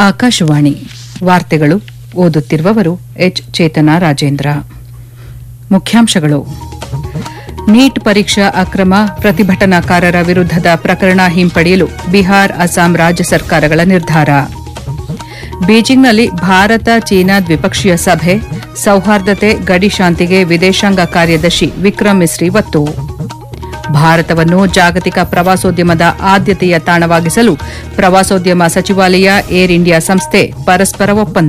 ಆಕಾಶವಾಣಿ ವಾರ್ತೆಗಳು ಓದುತ್ತಿರುವವರು ಎಚ್ ಚೇತನ ರಾಜೇಂದ್ರ ಮುಖ್ಯಾಂಶಗಳು ನೀಟ್ ಪರೀಕ್ಷಾ ಅಕ್ರಮ ಪ್ರತಿಭಟನಾಕಾರರ ವಿರುದ್ದದ ಪ್ರಕರಣ ಹಿಂಪಡೆಯಲು ಬಿಹಾರ್ ಅಸ್ಸಾಂ ರಾಜ್ಯ ಸರ್ಕಾರಗಳ ನಿರ್ಧಾರ ಬೀಜಿಂಗ್ನಲ್ಲಿ ಭಾರತ ಚೀನಾ ದ್ವಿಪಕ್ಷೀಯ ಸಭೆ ಸೌಹಾರ್ದತೆ ಗಡಿ ಶಾಂತಿಗೆ ವಿದೇಶಾಂಗ ಕಾರ್ಯದರ್ಶಿ ವಿಕ್ರಮ್ ಮಿಸ್ರಿ ಒತ್ತು ಭಾರತವನ್ನು ಜಾಗತಿಕ ಪ್ರವಾಸೋದ್ಯಮದ ಆದ್ಯತೆಯ ತಾಣವಾಗಿಸಲು ಪ್ರವಾಸೋದ್ಯಮ ಸಚಿವಾಲಯ ಏರ್ ಇಂಡಿಯಾ ಸಂಸ್ಥೆ ಪರಸ್ಪರ ಒಪ್ಪಂದ